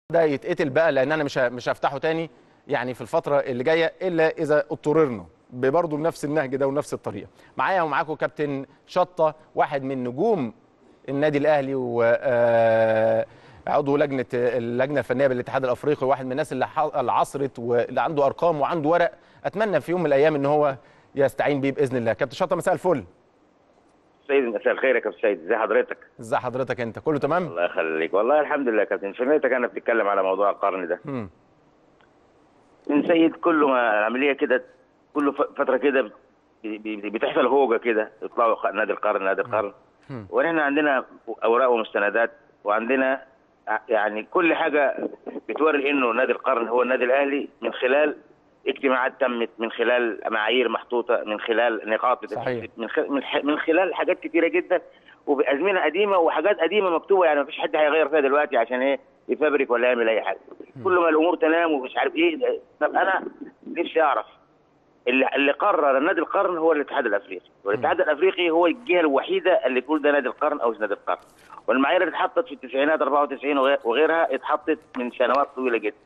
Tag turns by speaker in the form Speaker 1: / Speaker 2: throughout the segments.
Speaker 1: ده يتقتل بقى لان انا مش ه- مش هفتحه تاني يعني في الفتره اللي جايه الا اذا اضطررنا برضه بنفس النهج ده ونفس الطريقه معايا ومعاكم كابتن شطه واحد من نجوم النادي الاهلي وعضو لجنه اللجنه الفنيه بالاتحاد الافريقي واحد من الناس اللي ح- اللي عصرت واللي عنده ارقام وعنده ورق اتمنى في يوم من الايام ان هو يستعين بيه باذن الله كابتن شطه مساء الفل
Speaker 2: سيد مساء الخير يا كابتن سيد ازي حضرتك
Speaker 1: ازي حضرتك انت كله تمام
Speaker 2: الله يخليك والله الحمد لله يا كابتن سمعتك انا بتتكلم على موضوع القرن ده
Speaker 1: مم.
Speaker 2: من سيد كل ما العمليه كده كل ف- فتره كده بت- بت- بتحصل هوجه كده يطلعوا خ- نادي القرن نادي القرن
Speaker 1: مم.
Speaker 2: ونحن عندنا اوراق ومستندات وعندنا ع- يعني كل حاجه بتوري انه نادي القرن هو النادي الاهلي من خلال اجتماعات تمت من خلال معايير محطوطه من خلال نقاط بت-
Speaker 1: صحيح.
Speaker 2: من خلال من, ح- من خلال حاجات كتيره جدا وبازمنه قديمه وحاجات قديمه مكتوبه يعني مفيش حد هيغير فيها دلوقتي عشان ايه يفبرك ولا يعمل اي حاجه كل ما الامور تنام ومش عارف ايه ده- طب انا نفسي اعرف اللي, اللي قرر النادي القرن هو الاتحاد الافريقي والاتحاد الافريقي هو الجهه الوحيده اللي تقول ده نادي القرن او مش نادي القرن والمعايير اللي اتحطت في التسعينات 94 وغير- وغيرها اتحطت من سنوات طويله جدا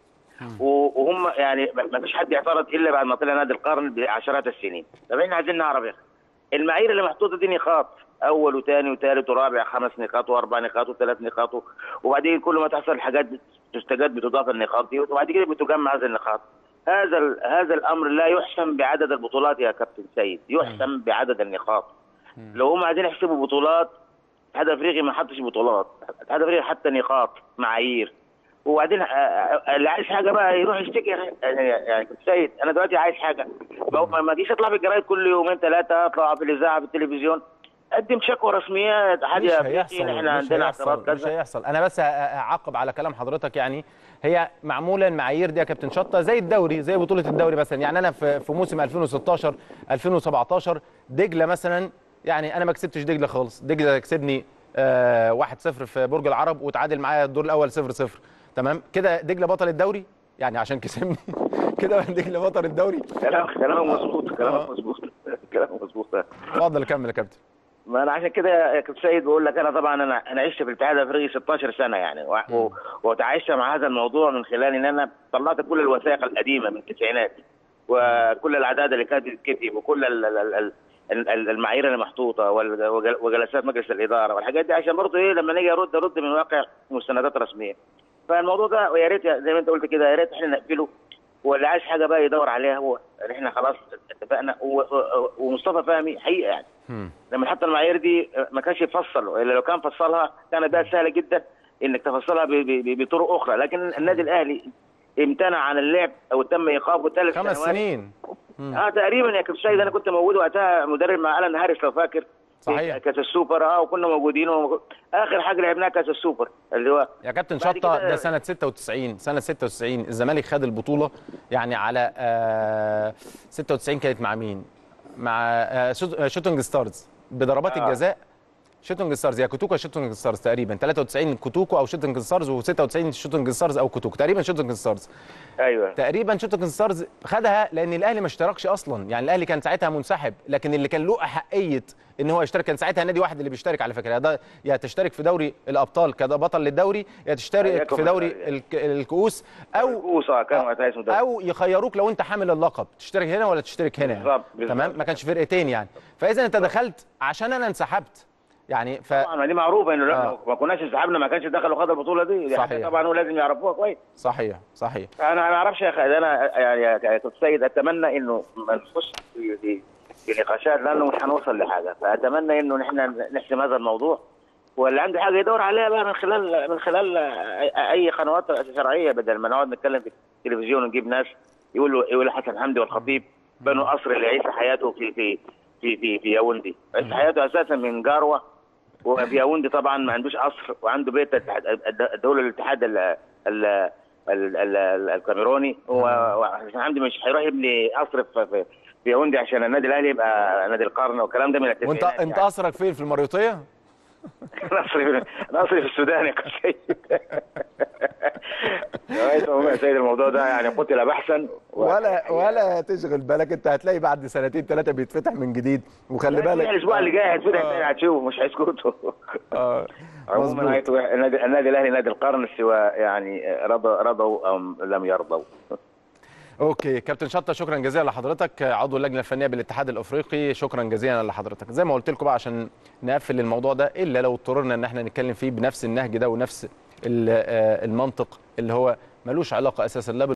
Speaker 2: و- وهم يعني ما ما فيش حد اعترض الا بعد ما طلع نادي القرن بعشرات السنين طب احنا عايزين نعرف يا اخي المعايير اللي محطوطه دي نقاط اول وثاني وثالث ورابع خمس نقاط واربع نقاط وثلاث نقاط وبعدين كل ما تحصل حاجات تستجد بتضاف النقاط دي وبعد كده بتجمع هذه النقاط هذا ال- هذا الامر لا يحسم بعدد البطولات يا كابتن سيد يحسم بعدد النقاط لو هم عايزين يحسبوا بطولات الاتحاد الافريقي ما حطش بطولات الاتحاد الافريقي حتى نقاط معايير وبعدين آه، آه، اللي عايز حاجه بقى يروح يشتكي يعني يعني كابتن سيد انا دلوقتي عايز حاجه ما- ما ما اجيش اطلع في الجرايد كل يومين ثلاثه اطلع في الاذاعه في التلفزيون قدم شكوى رسميه اتحاد
Speaker 1: مش
Speaker 2: افريقي
Speaker 1: هيحصل
Speaker 2: احنا
Speaker 1: مش
Speaker 2: عندنا
Speaker 1: هيحصل
Speaker 2: اعتراض
Speaker 1: مش
Speaker 2: كذا
Speaker 1: هيحصل انا بس ه- هعقب على كلام حضرتك يعني هي معموله المعايير دي يا كابتن شطه زي الدوري زي بطوله الدوري مثلا يعني انا في في موسم 2016 2017 دجله مثلا يعني انا ما كسبتش دجله خالص دجله كسبني آه 1-0 في برج العرب وتعادل معايا الدور الاول 0-0 تمام كده دجله بطل الدوري يعني عشان كسبني كده دجله بطل الدوري
Speaker 2: كلام كلامك مظبوط كلامك مظبوط كلامك مظبوط
Speaker 1: اتفضل كمل يا كابتن
Speaker 2: ما انا عشان كده يا كابتن سيد بقول لك انا طبعا انا انا عشت في الاتحاد الافريقي 16 سنه يعني و- و- وتعايشت مع هذا الموضوع من خلال ان انا طلعت كل الوثائق القديمه من التسعينات وكل الاعداد اللي كانت بتتكتب وكل ال- ال- ال- ال- ال- المعايير اللي محطوطه وال- وجل- وجلسات مجلس الاداره والحاجات دي عشان برضه ايه لما نيجي ارد ارد من واقع مستندات رسميه فالموضوع ده يا ريت زي ما انت قلت كده يا ريت احنا نقفله واللي عايز حاجه بقى يدور عليها هو يعني احنا خلاص اتفقنا و- و- ومصطفى فهمي حقيقه يعني
Speaker 1: مم.
Speaker 2: لما حط المعايير دي ما كانش يفصل الا لو كان فصلها كانت بقى سهله جدا انك تفصلها ب- ب- بطرق اخرى لكن النادي الاهلي امتنع عن اللعب او تم ايقافه ثلاث
Speaker 1: خمس
Speaker 2: سنوات
Speaker 1: سنين مم.
Speaker 2: اه تقريبا يا كابتن سيد انا كنت موجود وقتها مدرب مع الان هاريس لو فاكر
Speaker 1: صحيح.
Speaker 2: في كاس السوبر اه وكنا موجودين وموجود. اخر حاجه لعبناها كاس السوبر اللي هو
Speaker 1: يا كابتن
Speaker 2: بعد
Speaker 1: شطه
Speaker 2: كده-
Speaker 1: ده سنه 96 سنه 96 الزمالك خد البطوله يعني على آه 96 كانت مع مين؟ مع آه شوت- آه، شوتنج ستارز بضربات
Speaker 2: آه.
Speaker 1: الجزاء شوتنج ستارز يا كوتوكو يا شوتنج ستارز تقريبا 93 كوتوكو او شوتنج ستارز و96 شوتنج ستارز او كوتوكو تقريبا شوتنج ستارز
Speaker 2: ايوه
Speaker 1: تقريبا شوتنج ستارز خدها لان الاهلي ما اشتركش اصلا يعني الاهلي كان ساعتها منسحب لكن اللي كان له احقيه ان هو يشترك كان ساعتها نادي واحد اللي بيشترك على فكره ده يا تشترك في دوري الابطال كبطل للدوري يا تشترك
Speaker 2: يكفي
Speaker 1: في دوري
Speaker 2: ذلك.
Speaker 1: الك- الكؤوس او
Speaker 2: كوسا كان وقتها اسمه ده
Speaker 1: او يخيروك لو انت حامل اللقب تشترك هنا ولا تشترك هنا يعني.
Speaker 2: بالظبط، بالظبط.
Speaker 1: تمام ما كانش فرقتين يعني فاذا انت دخلت عشان انا انسحبت يعني ف
Speaker 2: طبعا ما دي معروفه انه لا
Speaker 1: آه.
Speaker 2: ما كناش انسحبنا ما كانش دخل وخد البطوله دي دي حاجة
Speaker 1: صحيح.
Speaker 2: طبعا هو لازم يعرفوها كويس
Speaker 1: صحيح صحيح
Speaker 2: انا ما اعرفش يا اخي انا يعني يا كابتن سيد اتمنى انه ما نخش في في, في نقاشات لانه مش هنوصل لحاجه فاتمنى انه نحن نحسم هذا الموضوع واللي عنده حاجه يدور عليها بقى من خلال من خلال اي قنوات شرعيه بدل ما نقعد نتكلم في التلفزيون ونجيب ناس يقولوا يقول حسن حمدي والخطيب بنوا قصر اللي يعيش حياته في في في في, في ياوندي عيش حياته اساسا من جاروه وفي ياوندي طبعا ما عندوش قصر وعنده بيت الاتحاد- الدوله الاتحاد ال ال ال- ال- ال- الكاميروني و- وحسن حمدي مش هيروح يبني قصر في في في ياوندي عشان النادي الاهلي يبقى نادي القرن والكلام ده من
Speaker 1: وانت
Speaker 2: التسعينات
Speaker 1: انت
Speaker 2: يعني.
Speaker 1: قصرك فين في المريوطيه؟
Speaker 2: نصري نصري في السودان يا كابتن رئيس الامم يا سيد الموضوع ده يعني قتل بحثا
Speaker 1: ولا ولا تشغل بالك انت هتلاقي بعد سنتين ثلاثه بيتفتح من جديد وخلي بالك
Speaker 2: الاسبوع اللي جاي هيتفتح تاني هتشوفه مش هيسكتوا
Speaker 1: اه
Speaker 2: عموما
Speaker 1: مظبوط.
Speaker 2: هيتو- النادي النادي الاهلي نادي القرن سوى يعني رضى رضوا ام لم يرضوا
Speaker 1: اوكي كابتن شطه شكرا جزيلا لحضرتك عضو اللجنه الفنيه بالاتحاد الافريقي شكرا جزيلا لحضرتك زي ما قلت لكم بقى عشان نقفل الموضوع ده الا لو اضطررنا ان احنا نتكلم فيه بنفس النهج ده ونفس ال- آه، المنطق اللي هو ملوش علاقه اساسا لا